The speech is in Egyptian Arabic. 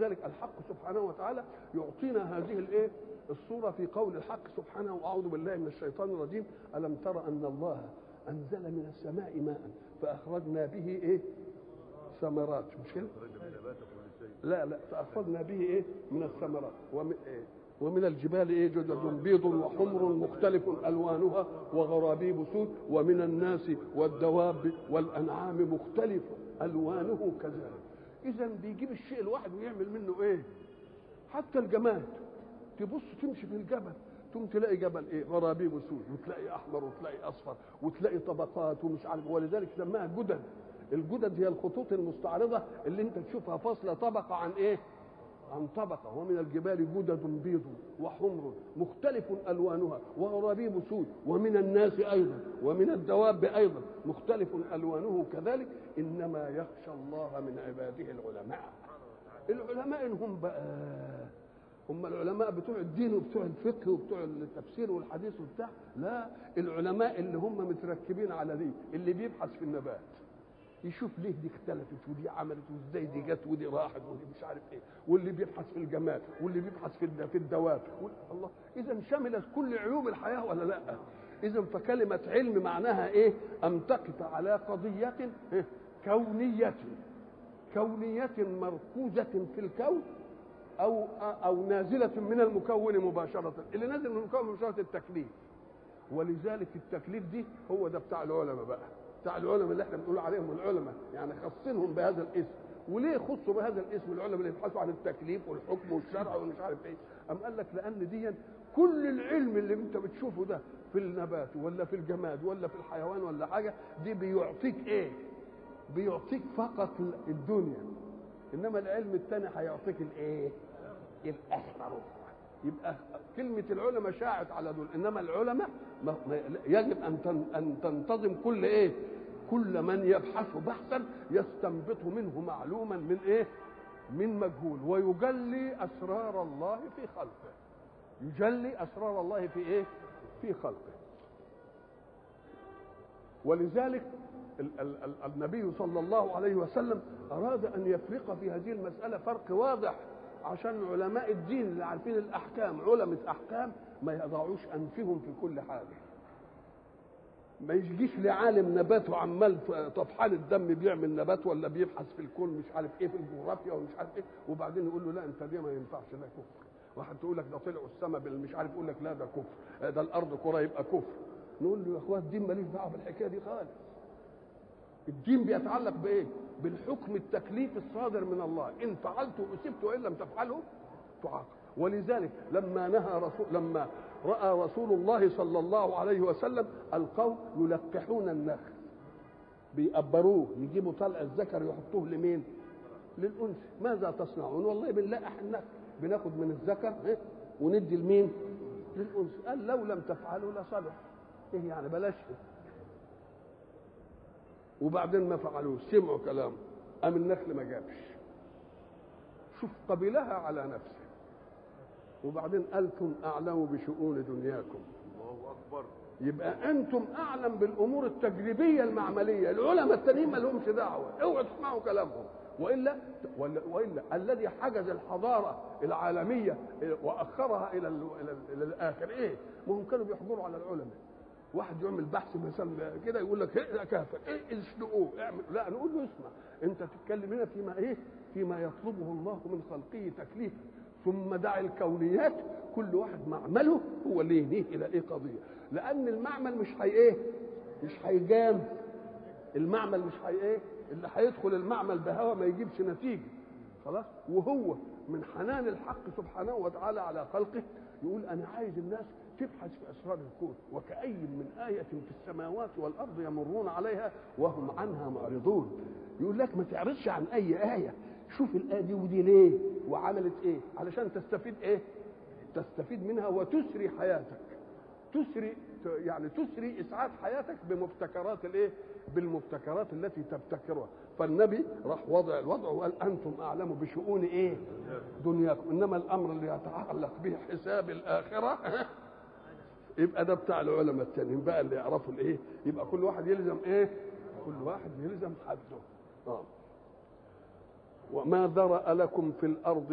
ولذلك الحق سبحانه وتعالى يعطينا هذه الايه الصوره في قول الحق سبحانه واعوذ بالله من الشيطان الرجيم الم تر ان الله انزل من السماء ماء فاخرجنا به ايه ثمرات مش كده لا لا فاخرجنا به ايه من الثمرات ومن إيه؟ ومن الجبال ايه جدد بيض وحمر مختلف الوانها وغرابيب سود ومن الناس والدواب والانعام مختلف الوانه كذلك اذا بيجيب الشيء الواحد ويعمل منه ايه حتى الجماد تبص تمشي في الجبل تقوم تلاقي جبل ايه غرابيب سود وتلاقي احمر وتلاقي اصفر وتلاقي طبقات ومش عارف ولذلك سماها جدد الجدد هي الخطوط المستعرضه اللي انت تشوفها فاصله طبقه عن ايه عن طبقه ومن الجبال جدد بيض وحمر مختلف الوانها وغرابيب سود ومن الناس ايضا ومن الدواب ايضا مختلف الوانه كذلك انما يخشى الله من عباده العلماء العلماء هم بقى هم العلماء بتوع الدين وبتوع الفقه وبتوع التفسير والحديث وبتاع لا العلماء اللي هم متركبين على دي اللي بيبحث في النبات يشوف ليه دي اختلفت ودي عملت وازاي دي جت ودي راحت ودي مش عارف ايه واللي بيبحث في الجمال واللي بيبحث في في الدواب الله اذا شملت كل عيوب الحياه ولا لا اذا فكلمه علم معناها ايه ان تقف على قضيه إيه؟ كونيه كونيه مركوزه في الكون او او نازله من المكون مباشره اللي نازل من المكون مباشره التكليف ولذلك التكليف دي هو ده بتاع العلماء بقى بتاع العلماء اللي احنا بنقول عليهم العلماء يعني خصنهم بهذا الاسم وليه خصوا بهذا الاسم العلماء اللي يبحثوا عن التكليف والحكم والشرع ومش عارف ايه ام قال لك لان دي كل العلم اللي انت بتشوفه ده في النبات ولا في الجماد ولا في الحيوان ولا حاجه دي بيعطيك ايه بيعطيك فقط الدنيا انما العلم الثاني هيعطيك الايه الاخره يبقى كلمة العلماء شاعت على دول إنما العلماء يجب أن أن تنتظم كل إيه؟ كل من يبحث بحثا يستنبط منه معلوما من إيه؟ من مجهول ويجلي أسرار الله في خلقه يجلي أسرار الله في إيه؟ في خلقه ولذلك النبي صلى الله عليه وسلم أراد أن يفرق في هذه المسألة فرق واضح عشان علماء الدين اللي عارفين الاحكام علماء احكام ما يضعوش انفهم في كل حاجه ما يجيش لعالم نبات وعمال طفحان الدم بيعمل نبات ولا بيبحث في الكون مش عارف ايه في الجغرافيا ومش عارف ايه وبعدين يقول له لا انت دي ما ينفعش ده كفر واحد تقول لك ده طلعوا السماء مش عارف يقول لك لا ده كفر ده الارض كره يبقى كفر نقول له يا اخوان الدين ماليش دعوه بالحكايه دي خالص الدين بيتعلق بايه بالحكم التكليف الصادر من الله ان فعلته اصبت وان لم تفعله تعاقب ولذلك لما نهى رسول لما راى رسول الله صلى الله عليه وسلم القوم يلقحون النخل بيقبروه يجيبوا طلع الذكر يحطوه لمين للانثى ماذا تصنعون والله بنلقح النخل بناخد من الذكر إيه؟ وندي لمين للانثى قال لو لم تفعلوا لصلح ايه يعني بلاش وبعدين ما فعلوش سمعوا كلامه قام النخل ما جابش شوف قبلها على نفسه وبعدين أنتم أعلم بشؤون دنياكم الله اكبر يبقى أنتم أعلم بالأمور التجريبية المعملية العلماء التانيين ما لهمش دعوة اوعوا تسمعوا كلامهم وإلا وإلا, وإلا الذي حجز الحضارة العالمية وأخرها إلى ال إلى, ال إلى الآخر إيه؟ ما هم كانوا بيحضروا على العلماء واحد يعمل بحث مثلا كده يقول لك ايه ده كافر ايه اسلقوه اعمل لا نقول له اسمع انت تتكلم هنا فيما ايه فيما يطلبه الله من خلقه تكليفا ثم دع الكونيات كل واحد معمله هو اللي يهديه الى ايه قضيه لان المعمل مش هي ايه مش هيجام المعمل مش هي ايه اللي هيدخل المعمل بهوى ما يجيبش نتيجه خلاص وهو من حنان الحق سبحانه وتعالى على خلقه يقول انا عايز الناس تبحث في اسرار الكون وكأي من آية في السماوات والأرض يمرون عليها وهم عنها معرضون يقول لك ما تعرضش عن أي آية شوف الآية دي ودي ليه وعملت إيه علشان تستفيد إيه تستفيد منها وتسري حياتك تسري يعني تسري اسعاد حياتك بمبتكرات الايه بالمبتكرات التي تبتكرها فالنبي راح وضع الوضع وقال انتم اعلم بشؤون ايه دنياكم انما الامر اللي يتعلق به حساب الاخره يبقى ده بتاع العلماء التانيين بقى اللي يعرفوا الايه يبقى كل واحد يلزم ايه كل واحد يلزم حده اه وما ذرأ لكم في الارض